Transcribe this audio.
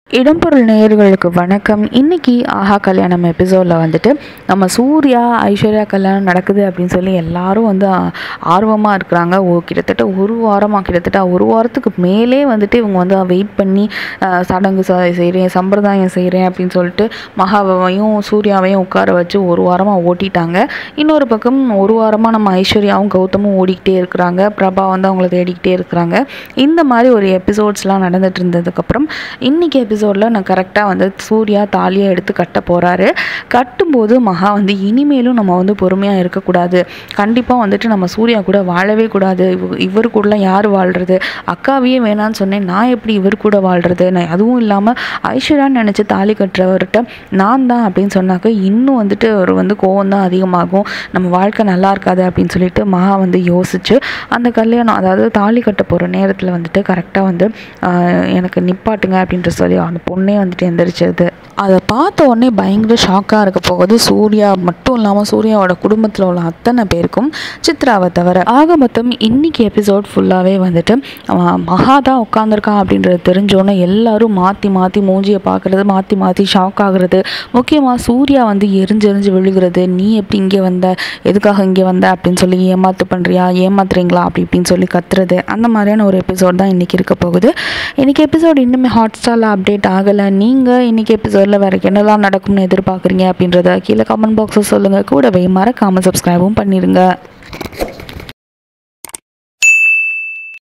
இடம்பொருள் நேயர்களுக்கு வணக்கம் இன்னைக்கு ஆஹா கல்யாணம் எபிசோடில் வந்துட்டு நம்ம சூர்யா ஐஸ்வர்யா கல்யாணம் நடக்குது அப்படின்னு சொல்லி எல்லாரும் வந்து ஆர்வமாக இருக்கிறாங்க ஓ கிட்டத்தட்ட ஒரு வாரமாக கிட்டத்தட்ட ஒரு வாரத்துக்கு மேலே வந்துட்டு இவங்க வந்து வெயிட் பண்ணி அஹ், சடங்கு செய்கிறேன் சம்பிரதாயம் செய்கிறேன் அப்படின்னு சொல்லிட்டு மகாவையும் சூர்யாவையும் உட்கார வச்சு ஒரு வாரமாக ஓட்டிட்டாங்க இன்னொரு பக்கம் ஒரு வாரமாக நம்ம ஐஸ்வர்யாவும் கௌதமும் ஓடிக்கிட்டே இருக்கிறாங்க பிரபா வந்து அவங்கள தேடிக்கிட்டே இருக்கிறாங்க இந்த மாதிரி ஒரு எபிசோட்ஸ்லாம் நடந்துட்டு இருந்ததுக்கப்புறம் இன்னைக்கு எபிசோடில் நான் கரெக்டாக வந்து சூர்யா தாலியை எடுத்து கட்ட போகிறாரு கட்டும்போது மகா வந்து இனிமேலும் நம்ம வந்து பொறுமையாக இருக்கக்கூடாது கண்டிப்பாக வந்துட்டு நம்ம சூர்யா கூட வாழவே கூடாது இவ- இவர் கூடலாம் யார் வாழ்கிறது அக்காவையே வேணான்னு சொன்னேன் நான் எப்படி இவர் கூட வாழ்கிறது நான் அதுவும் இல்லாமல் ஐஸ்வர்யான்னு நினச்சி தாலி கட்டுறவர்கிட்ட நான் தான் அப்படின்னு சொன்னாக்க இன்னும் வந்துட்டு அவர் வந்து கோவம் தான் அதிகமாகும் நம்ம வாழ்க்கை நல்லா இருக்காது அப்படின்னு சொல்லிட்டு மகா வந்து யோசிச்சு அந்த கல்யாணம் அதாவது தாலி கட்ட போகிற நேரத்தில் வந்துட்டு கரெக்டாக வந்து ஆஹ், எனக்கு நிப்பாட்டுங்க அப்படின்ற சொல்லி அந்த பொண்ணே வந்துட்டு எந்திரிச்சது அதை பார்த்த உடனே பயங்கர ஷாக்காக இருக்க போகுது சூர்யா மட்டும் இல்லாமல் சூர்யாவோட குடும்பத்தில் உள்ள அத்தனை பேருக்கும் சித்ராவை தவிர ஆக மொத்தம் இன்னைக்கு எபிசோட் ஃபுல்லாகவே வந்துட்டு அவன் மகா தான் உட்காந்துருக்கான் அப்படின்றது தெரிஞ்சோன்னே எல்லாரும் மாற்றி மாற்றி மூஞ்சியை பார்க்குறது மாற்றி மாற்றி ஷாக் ஆகுறது முக்கியமாக சூர்யா வந்து எரிஞ்செரிஞ்சு விழுகிறது நீ எப்படி இங்கே வந்த எதுக்காக இங்கே வந்த அப்படின்னு சொல்லி ஏமாத்து பண்ணுறியா ஏமாத்துறீங்களா அப்படி இப்படின்னு சொல்லி கத்துறது அந்த மாதிரியான ஒரு எபிசோட் தான் இன்றைக்கி இருக்க போகுது இன்றைக்கி எபிசோட் இன்னுமே ஹாட் ஸ்டாரில் அப்டேட் ஆகலை நீங்கள் இன்றைக்கி எபிசோடில் வேறு என்னெல்லாம் நடக்கும்னு எதிர்பார்க்குறீங்க அப்படின்றத கீழே கமெண்ட் பாக்ஸில் சொல்லுங்கள் கூடவே மறக்காமல் சப்ஸ்கிரைபும் பண்ணிடுங்க